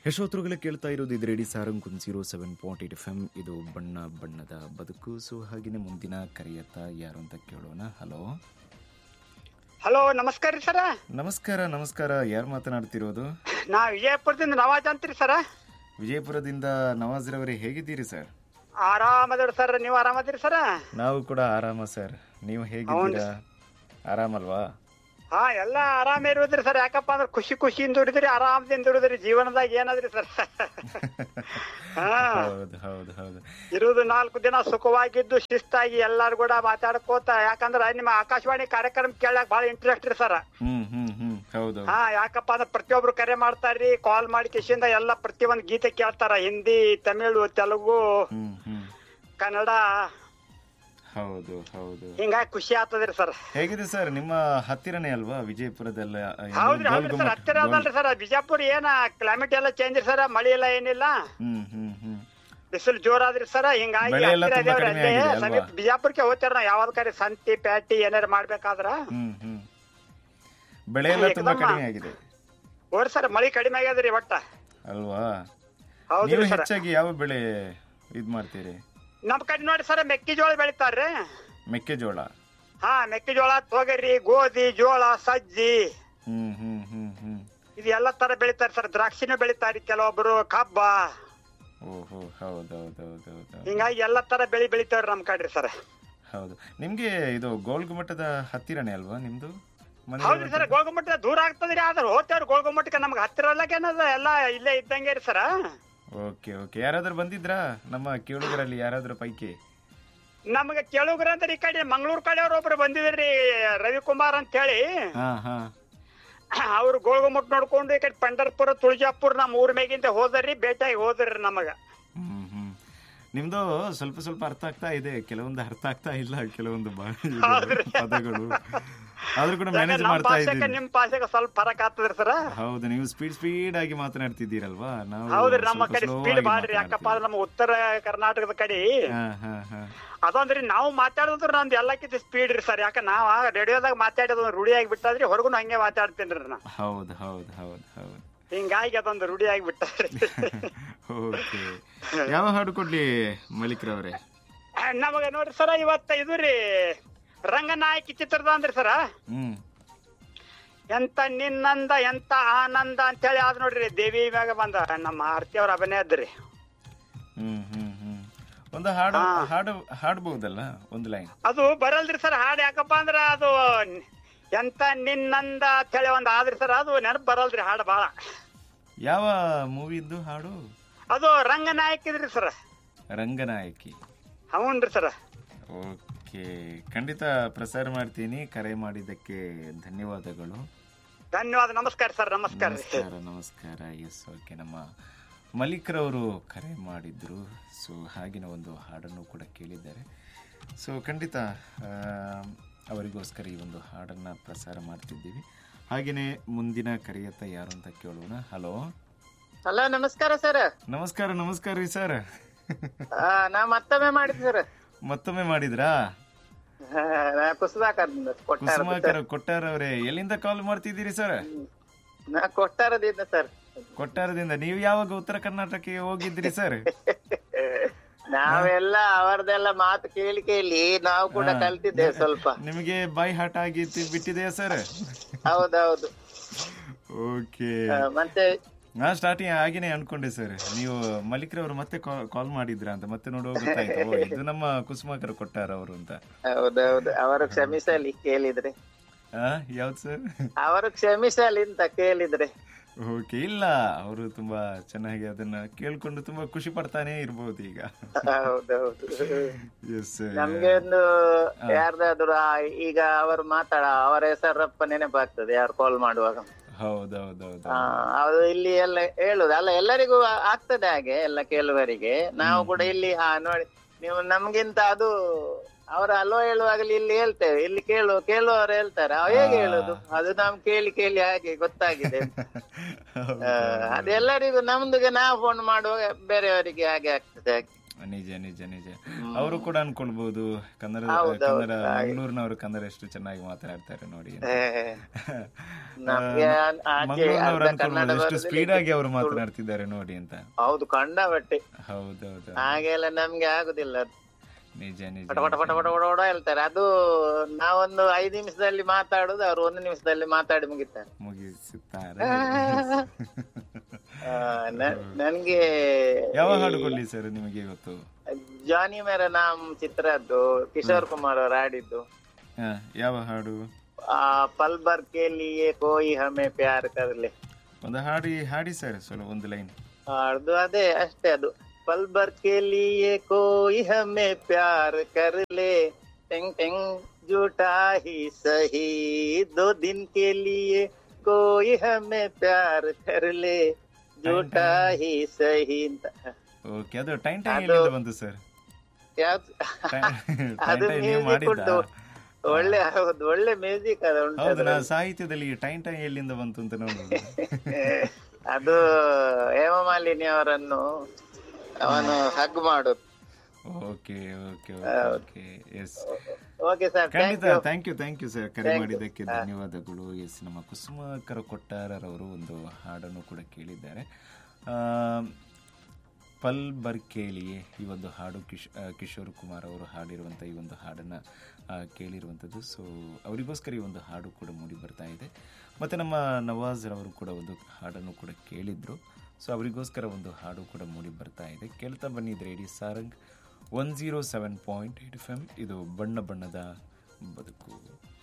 ಯಶೋತ್ರುಗಳೇ ಕೇಳ್ತಾ ಇರೋದು ಇದು radio Sarang zero seven point eight F M ಇದು ಬಣ್ಣ ಬಣ್ಣದ ಬದುಕು ಸೊ ಹಾಗೆಯೇ ಮುಂದಿನ ಕರೆಯತ್ತ ಯಾರು ಅಂತ ಕೇಳೋಣ ಹಲೋ ಹಲೋ ನಮಸ್ಕಾರ ರೀ ಸರ ನಮಸ್ಕಾರ ನಮಸ್ಕಾರ ಯಾರು ಮಾತನಾಡ್ತಿರೋದು ನಾ ವಿಜಯಪುರದಿಂದ ನವಾಜ್ ಅಂತ್ರಿ ಸರ ವಿಜಯಪುರದಿಂದ ನವಾಜ್ರವರೇ ಹೇಗಿದ್ದೀರಿ ಸರ್ ಆರಾಮದವ್ರಿ ಸರ್ ನೀವು ಆರಾಮದಿರಿ ಸರ ನಾವು ಕೂಡ ಆರಾಮ ಸರ್ ನೀವು ಹೇಗಿದ್ದೀರಾ ಆರಾಮಲ್ವಾ ಹಾ ಎಲ್ಲಾ ಆರಾಮ ಇರುದ್ರಿ ಸರ್ ಯಾಕಪ್ಪ ಅಂದ್ರೆ ಖುಷಿ ಖುಷಿಯಿಂದ ದುಡಿದ್ರಿ ಆರಾಮದಿಂದ ದುಡಿದ್ರಿ ಜೀವನದಾಗ ಏನಾದ್ರಿ ಸರ್ ಹಾ ಹೌದು ಹೌದು ಹೌದು ಇರುವುದು ನಾಲ್ಕು ದಿನ ಸುಖವಾಗಿದ್ದು ಶಿಸ್ತಾಗಿ ಎಲ್ಲಾರು ಕೂಡ ಮಾತಾಡ್ಕೋತ ಯಾಕಂದ್ರ ನಿಮ್ಮ ಆಕಾಶವಾಣಿ ಕಾರ್ಯಕ್ರಮ ಕೇಳಕ್ ಬಹಳ ಇಂಟ್ರೆಸ್ಟ್ ರೀ ಸರ್ ಹ್ಮ್ ಹ್ಮ್ ಹ್ಮ್ ಹೌದು ಹಾ ಯಾಕಪ್ಪ ಅಂದ್ರೆ ಪ್ರತಿಯೊಬ್ರು ಕರೆ ಮಾಡ್ತಾರ್ರಿ ಕಾಲ್ ಮಾಡಿ ಕಿಶಿಂದ ಎಲ್ಲ ಪ್ರತಿಯೊಂದು ಗೀತೆ ಕೇಳ್ತಾರ ಹಿಂದಿ ತಮಿಳು ತೆಲುಗು ಹ್ಮ್ ಹ್ಮ್ ಕನ್ನಡ ಹೌದು ಹೌದು ಹಿಂಗಾಗಿ ಖುಷಿ ಆಗ್ತದ್ರಿ ಸರ್ ಹೇಗಿದೆ ಸರ್ ನಿಮ್ಮ ಹತ್ತಿರನೇ ಅಲ್ವಾ ವಿಜಯಪುರದಲ್ಲ ಏನು ಹೌದ್ರಿ ಹೌದ್ರಿ ಸರ್ ಗೋಲ್ಗುಮ್ಮಟ್- ಹತ್ತಿರ ಅದಲ್ರಿ ಸರ್ ಬಿಜಾಪುರ ಏನ ಕ್ಲೈಮೇಟ್ ಎಲ್ಲ ಚೇಂಜ್ ಸರ್ ಮಳಿ ಎಲ್ಲ ಏನಿಲ್ಲ ಹ್ಮ್ ಹ್ಮ್ ಹ್ಮ್ ಬಿಸಿಲು ಜೋರಾದ್ರಿ ಸರ್ ಹಿಂಗಾಗಿ ಬೆಳೆ ಎಲ್ಲ ಹತ್ತಿರ ತುಂಬಾ ಇದೇವ್ರಿ ಕಡಿಮೆ ಅಲ್ಲೇ ಆಗಿದೆ ಅಲ್ವಾ? ಸಮೀಪ ಬಿಜಾಪುರಕ್ಕೆ ಹೋಗ್ತಾರ ನಾವ್ ಯಾವ್ದು ಕರೆ ಸಂತಿ ಪ್ಯಾಟಿ ಏನಾರ ಮಾಡ್ಬೇಕಾದ್ರ ಹ್ಮ್ ಹ್ಮ್ ಬೆಳೆ ಎಲ್ಲ ತುಂಬಾ ಏಕದಮ್ಮ. ಕಡಿಮೆ ಆಗಿದೆ ಹೋರಿ ಸರ್ ಮಳಿ ಕಡಿಮೆ ಆಗ್ಯದ್ರಿ ಒಟ್ಟ ಅಲ್ವಾ ಹೌದ್ರಿ ನೀವು ಸರ್ ಹೆಚ್ಚಾಗಿ ಯಾವ ಬೆಳೆ ಇದ್ ಮಾಡ್ತೀರಿ ನಮ್ ಕಡೆ ನೋಡಿ ಸರ್ ಮೆಕ್ಕೆಜೋಳ ಬೆಳಿತಾರ್ರಿ ಮೆಕ್ಕೆಜೋಳ ಹಾ ಮೆಕ್ಕೆಜೋಳ ತೊಗರಿ ಗೋಧಿ ಜೋಳ ಸಜ್ಜಿ ಹ್ಮ್ ಹ್ಮ್ ಹ್ಮ್ ಹ್ಮ್ ಇದು ಎಲ್ಲ ತರ ಬೆಳಿತಾರ ಸರ್ ದ್ರಾಕ್ಷಿನೂ ಬೆಳಿತಾರಿ ಕೆಲವೊಬ್ರು ಕಬ್ಬ ಓಹೋ ಹೌದೌದೌದೌದು ಹಿಂಗಾಗಿ ಎಲ್ಲ ತರ ಬೆಳಿ ಬೆಳಿತಾವ್ರಿ ನಮ್ ಕಡ್ರಿ ಸರ್ ಹೌದು ನಿಮ್ಗೆ ಇದು ಗೋಲ್ಗುಮಟ್ಟದ ಹತ್ತಿರನೇ ಅಲ್ವಾ ನಿಮ್ದು ಮನೆ ಹೌದ್ರಿ ಸರ್ ಗೋಲ್ಗುಮಟ್ಟ ದೂರ ಆಗ್ತದ್ರಿ ಆದ್ರೆ ಹೋಗ್ತೇವ್ರಿ ಗೋಲ್ಗುಮಟ್ಟಕ್ಕೆ ನಮ್ಗೆ ಹತ್ತಿರ ಏನದ ಎಲ್ಲ ಇಲ್ಲೇ ಇದ್ದಂಗೆ ರೀ ಸರ ಓಕೆ ಓಕೆ ಯಾರಾದ್ರೂ ಬಂದಿದ್ರಾ ನಮ್ಮ ಕೇಳುಗರಲ್ಲಿ ಯಾರಾದ್ರೂ ಪೈಕಿ ನಮ್ಗೆ ಕೇಳುಗ್ರ ಅಂದ್ರೆ ಈ ಕಡೆ ಮಂಗಳೂರು ಕಡೆಯವ್ರು ಒಬ್ರು ಬಂದಿದ್ರಿ ರವಿಕುಮಾರ್ ಅಂತ ಹೇಳಿ ಹಾ ಹಾ ಅವ್ರು ಗೋಲ್ಗುಮಟ್ ನೋಡ್ಕೊಂಡು ಈ ಕಡೆ ಪಂಡರ್ಪುರ ತುಳಜಾಪುರ ನಮ್ಮ ಊರ್ ಮೇಗಿಂದ ಹೋದ್ರಿ ಭೇಟಿಯಾಗಿ ಹೋದ್ರಿ ನಮಗ ಹ್ಮ್ ಹ್ಮ್ ನಿಮ್ದು ಸ್ವಲ್ಪ ಸ್ವಲ್ಪ ಅರ್ಥ ಆಗ್ತಾ ಇದೆ ಕೆಲವೊಂದು ಅರ್ಥ ಆಗ್ತಾ ಇಲ್ಲ ಕೆಲವೊಂದು ಬಾ- ಇದು ಹೌದ್ರಿ. ಪದಗಳು ಆದ್ರೂ ಕೂಡ ಮ್ಯಾನೇಜ್ ನಮ್ಮ ಮಾಡ್ತಾ ಭಾಷೆಗೆ ಇದ್ದೀವಿ ನಿಮ್ ಭಾಷೆಗೆ ಸ್ವಲ್ಪ ಫರಕ್ ಆಗ್ತದ್ರಿ ಸರ ಹೌದು ನೀವು ಸ್ಪೀಡ್ ಸ್ಪೀಡ್ ಆಗಿ ಮಾತನಾಡ್ತಿದ್ದೀರಲ್ವಾ ನಾವು ಹೌದ್ರಿ ನಮ್ಮ ಸ್ವಲ್ಪ ಕಡೆ slow ಸ್ಪೀಡ್ ಆಗಿ ಬಾಳ್ರಿ ಯಾಕಪ್ಪ ಅಂದ್ರೆ ನಮ್ಮ ಉತ್ತರ ಕರ್ನಾಟಕದ ಕಡೆ ಹಾ ಹಾ ಹಾ ಅದಂದ್ರಿ ನಾವು ಮಾತಾಡಿದ್ರ ನಮ್ದು ಎಲ್ಲಕ್ಕಿಂತ ಸ್ಪೀಡ್ ರೀ ಸರ್ ಯಾಕ ನಾವ್ ರೇಡಿಯೋದಾಗ ಮಾತಾಡೋದು ರೂಢಿ ಆಗಿ ಬಿಟ್ಟದ್ರಿ ಹೊರಗೂ ಹಂಗೆ ಮಾತಾಡ್ತೇನ್ರಿ ನಾ ಹೌದು ಹೌದು ಹೌದು ಹೌದು ಹಿಂಗಾಗಿ ಅದೊಂದು ರೂಢಿ ಆಗಿ ಬಿಟ್ಟಾರಿ ಓಕೆ ಯಾವ ಹಾಡು ಕೊಡ್ಲಿ ಮಲಿಕ್ರವ್ರೆ ನಮಗ ನೋಡ್ರಿ ಸರ ಇವತ್ತ ಇದು ರೀ ರಂಗನಾಯಕಿ ಚಿತ್ರದ ಅಂದ್ರಿ ಸರ ಹ್ಮ್ ಎಂತ ನಿನ್ನಂದ ಎಂತ ಆನಂದ ಅಂತೇಳಿ ಆದ್ ನೋಡ್ರಿ ದೇವಿ ಮ್ಯಾಗ ಬಂದ ನಮ್ಮ ಆರತಿ ಅವ್ರ ಅಭಿನಯ ಅದ್ರಿ ಹ್ಮ್ ಹ್ಮ್ ಹ್ಮ್ ಒಂದು ಹಾಡು ಹಾ. ಹಾಡು ಹಾಡ್ಬಹುದಲ್ಲ ಒಂದು ಲೈನ್ ಅದು ಬರಲ್ರಿ ಸರ್ ಹಾಡು ಯಾಕಪ್ಪ ಅಂದ್ರ ಅದು ಎಂತ ನಿನ್ನಂದ ಅಂತೇಳಿ ಒಂದ್ ಆದ್ರಿ ಸರ್ ಅದು ನೆನಪು ಬರಲ್ರಿ ಹಾಡು ಬಾಳ ಯಾವ ಮೂವಿದ್ದು ಹಾಡು ಅದು ರಂಗನಾಯಕ ಇದ್ರಿ ಸರ್ ರಂಗನಾಯಕಿ ಹೌನ್ರಿ ಸರ್ ಓಕೆ ಖಂಡಿತ ಪ್ರಸಾರ ಮಾಡ್ತೀನಿ ಕರೆ ಮಾಡಿದ್ದಕ್ಕೆ ಧನ್ಯವಾದಗಳು ಧನ್ಯವಾದ ನಮಸ್ಕಾರ ಸರ್ ನಮಸ್ಕಾರ ರೀ ನಮಸ್ಕಾರ ನಮಸ್ಕಾರ ಎಸ್ ಓಕೆ ನಮ್ಮ ಮಲಿಕ್ರವರು ಕರೆ ಮಾಡಿದ್ರು ಸೊ ಹಾಗಿನ ಒಂದು ಹಾಡನ್ನು ಕೂಡ ಕೇಳಿದ್ದಾರೆ ಸೊ ಖಂಡಿತ ಆ, ಅವರಿಗೋಸ್ಕರ ಈ ಒಂದು ಹಾಡನ್ನು ಪ್ರಸಾರ ಮಾಡ್ತಿದ್ದೀವಿ ಹಾಗೆಯೇ ಮುಂದಿನ ಕರೆಯತ್ತ ಯಾರು ಅಂತ ಕೇಳೋಣ ಹಲೋ ಹಲೋ ನಮಸ್ಕಾರ ಸರ್ ನಮಸ್ಕಾರ ನಮಸ್ಕಾರ ರೀ ಸರ್ ನಾ ಮತ್ತೊಮ್ಮೆ ಮಾಡಿದ್ ಸರ್ ಮತ್ತೊಮ್ಮೆ ಮಾಡಿದ್ರಾ ಕುಸುದಾಕರ್ ಕೊಟ್ಟಾರ ಕುಸುಮಾಕರ ಕೊಟ್ಟಾರವ್ರೆ ಎಲ್ಲಿಂದ ಕಾಲ್ ಮಾಡ್ತಿದ್ದೀರಿ ಸರ್ ನಾ ಕೊಟ್ಟಾರದಿಂದ ಸರ್ ಕೊಟ್ಟಾರದಿಂದ ನೀವು ಯಾವಾಗ ಉತ್ತರ ಕರ್ನಾಟಕಕ್ಕೆ ಹೋಗಿದ್ರಿ ಸರ್ ನಾವೆಲ್ಲ ಅವರದೆಲ್ಲ ಮಾತು ಕೇಳಿ ಕೇಳಿ ನಾವು ಕೂಡ ಕಲ್ತಿದ್ದೇವೆ ಸ್ವಲ್ಪ ನಿಮಗೆ ಬಾಯಿ ಹಾಟ ಆಗಿ ಬಿಟ್ಟಿದೆಯಾ ಸರ್ ಹೌದೌದು ಓಕೆ ಆ, ಮತ್ತೆ ನಾ ಸ್ಟಾರ್ಟಿಂಗ್ ಆಗಿನೇ ಅನ್ಕೊಂಡೆ ಸರ್ ನೀವು ಮಲಿಕ್ರವ್ರು ಮತ್ತೆ ಕಾಲ್ ಮಾಡಿದ್ರ ಅಂತ ಮತ್ತೆ ನೋಡುವ ಗೊತ್ತಾಯ್ತು ಓ, ಇದು ನಮ್ಮ ಕುಸುಮಾಕರ್ ಕೊಟ್ಟಾರ ಅವರು ಅಂತ ಹೌದೌದು ಅವರು ಕ್ಷಮಿಸಲಿ ಕೇಳಿದ್ರೆ ಆ, ಯಾವ್ದು ಸರ್ ಅವರು ಕ್ಷಮಿಸಲಿ ಅಂತ ಕೇಳಿದ್ರೆ ಓಕೆ ಇಲ್ಲ ಅವರು ತುಂಬಾ ಚೆನ್ನಾಗಿ ಅದನ್ನ ಕೇಳ್ಕೊಂಡು ತುಂಬಾ ಖುಷಿ ಪಡ್ತಾನೆ ಇರ್ಬೋದು ಈಗ ಹೌದೌದು ಎಸ್ ನಮ್ಗೆ ಒಂದು ಯಾರ್ದಾದ್ರು ಆ ಈಗ ಅವರು ಮಾತಾಡ ಅವರ ಹೆಸರಪ್ಪ ನೆನಪಾಗ್ತದೆ ಯಾರು ಕಾಲ್ ಮಾಡುವಾಗ ಹೌದೌದೌದು ಆ, ಅದು ಇಲ್ಲಿ ಎಲ್ಲ ಹೇಳುದು ಅಲ್ಲ ಎಲ್ಲರಿಗೂ ಆ- ಆಗ್ತದೆ ಹಾಗೆ ಎಲ್ಲ ಕೇಳುವರಿಗೆ ನಾವು ಕೂಡ ಇಲ್ಲಿ ಹಾ ನೋಡಿ ನೀವು ನಮ್ಗಿಂತ ಅದು ಅವ್ರ ಅಲ್ವಾ ಹೇಳುವಾಗಲಿ ಇಲ್ಲಿ ಹೇಳ್ತೇವೆ ಇಲ್ಲಿ ಕೇಳು ಕೇಳುವವರು ಹೇಳ್ತಾರೆ ಅವ್ ಹೇಗೆ ಹೇಳುದು ಅದು ನಮ್ ಕೇಳಿ ಕೇಳಿ ಹಾಗೆ ಗೊತ್ತಾಗಿದೆ ಆ, ಅದೆಲ್ಲರಿಗೂ ನಮ್ದುಗೆ ನಾವು ಫೋನ್ ಮಾಡುವಾಗ ಬೇರೆಯವರಿಗೆ ಹಾಗೆ ಆಗ್ತದೆ ನಿಜ ನಿಜ ನಿಜ ಅವರು ಕೂಡ ಅನ್ಕೊಳ್ಬಹುದು ಕನ್ನಡ ಹೌದೌದು, ಕನ್ನಡ ಮಂಗಳೂರಿನವರು ಕನ್ನಡ ಎಷ್ಟು ಚೆನ್ನಾಗಿ ಮಾತಾಡ್ತಾರೆ ನೋಡಿ ಅಂತ. ಏ, ನಮ್ಗೆ ಆ- ಆಚೆ ಮಂಗಳೂರಿನವರು ಅರ್ಧ ಅನ್ಕೊಳ್ಬಹುದು ಕನ್ನಡ ಎಷ್ಟು ಬರುದಿಲ್ಲ, ಸ್ಪೀಡ್ ಆಗಿ ಅವರು ಮಾತನಾಡ್ತಿದ್ದಾರೆ ನೋಡಿ ಅಂತ ಹೌದು ಕಂಡಬಟ್ಟೆ ಹೌದೌದು ಹಾಗೆಲ್ಲ ನಮ್ಗೆ ಆಗುದಿಲ್ಲ ಅದು. ನಿಜ ನಿಜ ಪಟ ಪಟ ಪಟ ಪಟ ಪಟ ಪಟ ಹೇಳ್ತಾರೆ ಅದು ನಾವೊಂದು ಐದು ನಿಮಿಷದಲ್ಲಿ ಮಾತಾಡುದು ಅವ್ರು ಒಂದು ನಿಮಿಷದಲ್ಲಿ ಮಾತಾಡಿ ಮುಗಿತಾರೆ ಮುಗಿಸುತ್ತಾರೆ ಆ, ನ- ನನ್ಗೆ ಯಾವ ಹಾಡು ಕೊಡ್ಲಿ ಸರ್ ನಿಮಗೆ ಇವತ್ತು ಜಾನಿ ಮೇರ ನಾಮ್ ಚಿತ್ರದ್ದು ಕಿಶೋರ್ ಕುಮಾರ್ ಅವರು ಆಡಿದ್ದು ಹಾ, ಯಾವ ಹಾಡು ಆ ಪಲ್ ಬರ್ ಕೆ ಲಿಯೆ ಕೋಯಿ ಹಮೆ ಪ್ಯಾರ್ ಕರ್ಲೆ ಒಂದು ಹಾಡಿ ಹಾಡಿ ಸರ್ ಸ್ವಲ್ಪ ಒಂದು ಲೈನ್ ಅದು ಅದೇ ಅಷ್ಟೇ ಅದು ಪಲ್ ಬರ್ ಕೆ ಲಿಯೆ ಕೋಯಿ ಹಮೆ ಪ್ಯಾರ್ ಕರ್ಲೆ ಟೆಂಗ್ ಟೆಂಗ್ ಜೂಟಾ ಹಿ ಸಹಿ ದೋ ದಿನ್ ಕೆ ಲಿಯೆ ಕೋಯಿ ಹಮೆ ಪ್ಯಾರ್ ಕರ್ಲೆ ಜೂಟಾ ಹಿ ಸಹಿ ಅಂತ ಓಕೆ ಅದು ಟೈಮ್ ಟೈಮ್ ಎಲ್ಲಿಂದ ಬಂತು ಸರ್ ಯಾವ್ದು ಅದು ಟೈಮ್ ನೀವು ಮ್ಯೂಸಿಕ್ ಉಂಟು ಮಾಡಿದ್ದ ಒಳ್ಳೆ ಹೌದು ಒಳ್ಳೆ ಮ್ಯೂಸಿಕ್ ಅದು ಉಂಟು ಹೌದು ನಾ ಸಾಹಿತ್ಯದಲ್ಲಿ ಟೈಮ್ ಟೈಮ್ ಎಲ್ಲಿಂದ ಬಂತು ಅಂತ ನೋಡುದು ಅದು ಹೇಮಮಾಲಿನಿ ಅವರನ್ನು ಅವನು ಹಗ್ ಮಾಡು okay okay okay yes okay sir ಖಂಡಿತ thank you thank you sir ಕರೆ ಮಾಡಿದ್ದಕ್ಕೆ ಧನ್ಯವಾದಗಳು ಎಸ್ ನಮ್ಮ ಕುಸುಮಕರ ಕೊಟ್ಟಾರರವರು ಒಂದು ಹಾಡನ್ನು ಕೂಡ ಕೇಳಿದ್ದಾರೆ ಆ, ಪಲ್ ಬರ್ ಕೇಳಿಯೇ ಈ ಒಂದು ಹಾಡು ಕಿಶ್ ಆ, ಕಿಶೋರ್ ಕುಮಾರ್ ಅವರು ಹಾಡಿರುವಂಥ ಈ ಒಂದು ಹಾಡನ್ನು ಕೇಳಿರುವಂಥದ್ದು ಸೊ ಅವರಿಗೋಸ್ಕರ ಈ ಒಂದು ಹಾಡು ಕೂಡ ಮೂಡಿ ಬರ್ತಾ ಇದೆ ಮತ್ತು ನಮ್ಮ ನವಾಜ್ ರವರು ಕೂಡ ಒಂದು ಹಾಡನ್ನು ಕೂಡ ಕೇಳಿದ್ರು ಸೊ ಅವರಿಗೋಸ್ಕರ ಒಂದು ಹಾಡು ಕೂಡ ಮೂಡಿ ಬರ್ತಾ ಇದೆ ಕೇಳ್ತಾ ಬನ್ನಿ ಇದು radio Sarang one zero seven point eight F M ಇದು ಬಣ್ಣ ಬಣ್ಣದ ಬದುಕು